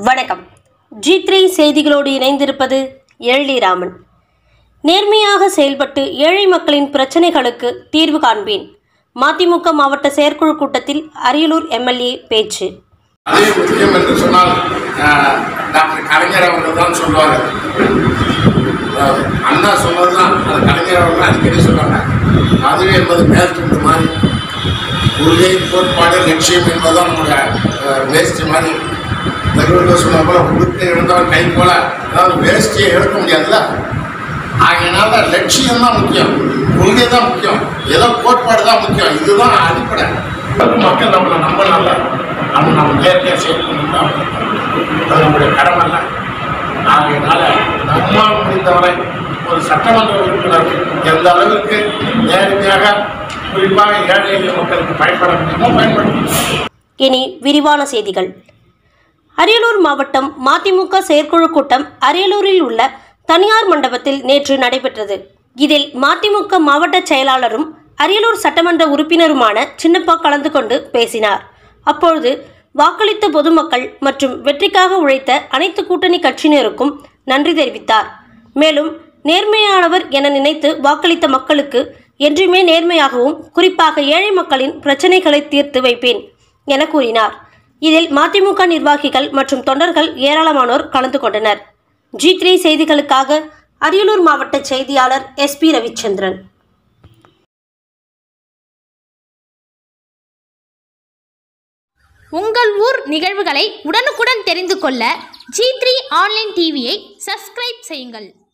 வணக்கம் G three செய்திகளோடு இணைந்திருப்பது எழிலிராமன் நேர்மையாக செயல்பட்டு ஏழை மக்களின் பிரச்சனைகளுக்கு தீர்வு காண்பேன் மதிமுக மாவட்ட செயற்குழு கூட்டத்தில் அரியலூர் எம்எல்ஏ பேச்சு அதே முக்கியம் என்று சொன்னால் ஆஹ், டாக்டர் கலைஞர் அவர்கள் தான் சொல்லுவார் அதாவது அண்ணா சொன்னது தான் அது கலைஞர் அவர்கள் அடிக்கடி சொல்லுவாங்க அதுவே என்பது மேற்கொண்டு மாதிரி கொள்கை கோட்பாடு லட்சியம் என்பதுதான் நம்முடைய வேஸ்ட் மாதிரி தெருவில் சொன்ன போல உடுக்கை எழுந்தவன் கை போல அதாவது வேஸ்டியை எடுக்க முடியாதுல்ல ஆகையினால லட்சியம் தான் முக்கியம் கொள்கை தான் முக்கியம் ஏதோ கோட்பாடு தான் முக்கியம் இதுதான் அடிப்படை மக்கள் நம்மளை நம்பலாம்ல நம்ம நம்ம நேர்மையாக செய்யணும் தான் அது நம்முடைய கடமை இல்லை ஆகையினால நம்மால் முடிந்தவரை ஒரு சட்டமன்ற உறுப்பினர் எந்த அளவிற்கு நேர்மையாக குறிப்பாக ஏழை எளிய மக்களுக்கு பயன்பட முடியுமோ பயன்படுத்தும் இனி விரிவான செய்திகள் அரியலூர் மாவட்டம் மதிமுக செயற்குழு கூட்டம் அரியலூரில் உள்ள தனியார் மண்டபத்தில் நேற்று நடைபெற்றது இதில் மதிமுக மாவட்ட செயலாளரும் அரியலூர் சட்டமன்ற உறுப்பினருமான சின்னப்பா கலந்து கொண்டு பேசினார் அப்பொழுது வாக்களித்த பொதுமக்கள் மற்றும் வெற்றிக்காக உழைத்த அனைத்து கூட்டணி கட்சியினருக்கும் நன்றி தெரிவித்தார் மேலும் நேர்மையானவர் என நினைத்து வாக்களித்த மக்களுக்கு என்றுமே நேர்மையாகவும் குறிப்பாக ஏழை மக்களின் பிரச்சனைகளை தீர்த்து வைப்பேன் என கூறினார் இதில் மதிமுக நிர்வாகிகள் மற்றும் தொண்டர்கள் ஏராளமானோர் கலந்து கொண்டனர் ஜி த்ரீ செய்திகளுக்காக அரியலூர் மாவட்ட செய்தியாளர் எஸ் பி ரவிச்சந்திரன் உங்கள் ஊர் நிகழ்வுகளை உடனுக்குடன் தெரிந்து கொள்ள ஜி த்ரீ ஆன்லைன் டிவியை சப்ஸ்கிரைப் செய்யுங்கள்